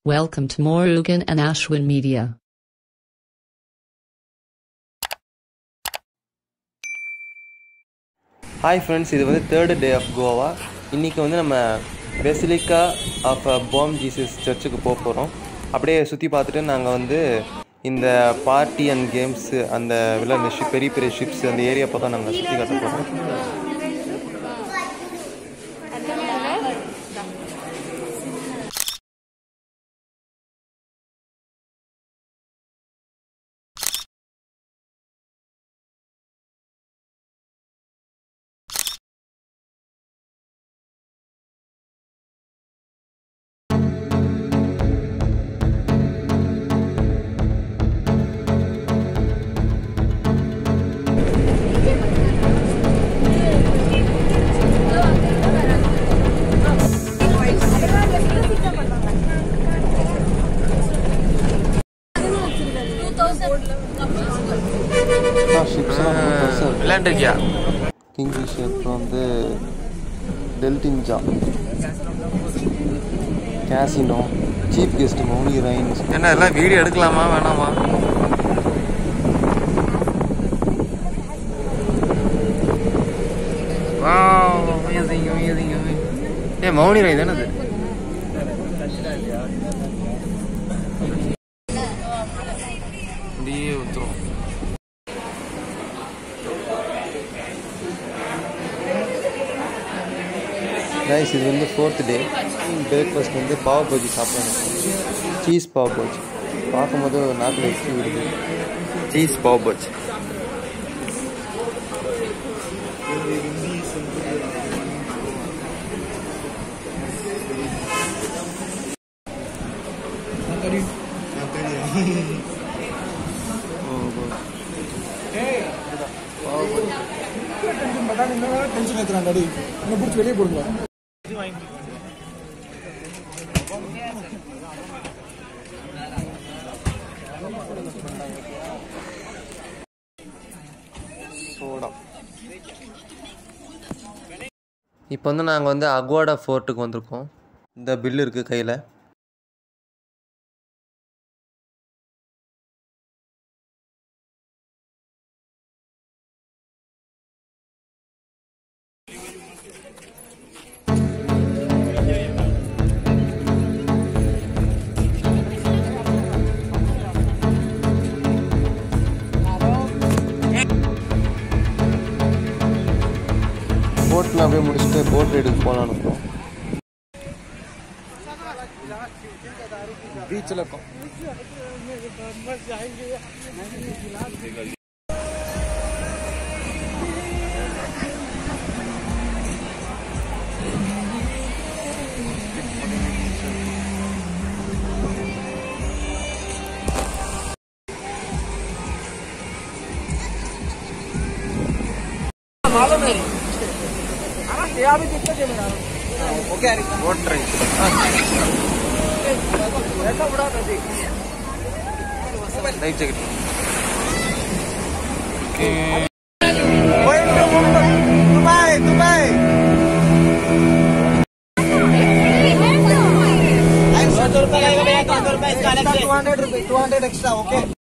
Welcome to Murugan and Ashwin Media. Hi friends இது வந்து third day of Goa இன்றைக்கி வந்து நம்ம பெசிலிக்கா ஆஃப் பாம் ஜீசஸ் சர்ச்சுக்கு போக போகிறோம் அப்படியே சுற்றி பார்த்துட்டு நாங்கள் வந்து இந்த பார்ட்டி அண்ட் கேம்ஸு அந்த விளையாட ஷிப் பெரிய பெரிய ஷிப்ஸ் அந்த ஏரியா பக்கம் நாங்கள் சுற்றி காட்ட போகிறோம் விளையாண்டுருக்கியா கிங்ஃபிஷர் அப்புறம் வந்து டெல்டின்ஜா கேசினோ சீஃப் கெஸ்ட் மௌனி ரைன்ஸ் என்ன எல்லாம் வீடியோ எடுக்கலாமா வேணாமா ஏ மௌனி ராய் தானே அது அப்படியே ஊத்துறோம் ரைஸ் இது வந்து ஃபோர்த் டே பிரேக்ஃபாஸ்ட் வந்து பாவ பஜ்ஜி சாப்பிடணும் சீஸ் பாவ பஜ்ஜி பார்க்கும்போது நாட்டில் வச்சு விடுது சீஸ் பாவ் பஜ் டென்ஷன் ஏத்துறான் டாடி என்ன பிடிச்சி வெளியே போடுங்க சோடா இப்போ வந்து நாங்கள் வந்து அக்வாடா ஃபோர்ட்டுக்கு வந்திருக்கோம் இந்த பில் இருக்குது கையில் போட்டில் அப்படியே முடிச்சுட்டு போட் ரைடுக்கு போகலான்னு இருக்கோம் பீச்சில் இருக்கும் boat ride life jacket two hundred two hundred extra okay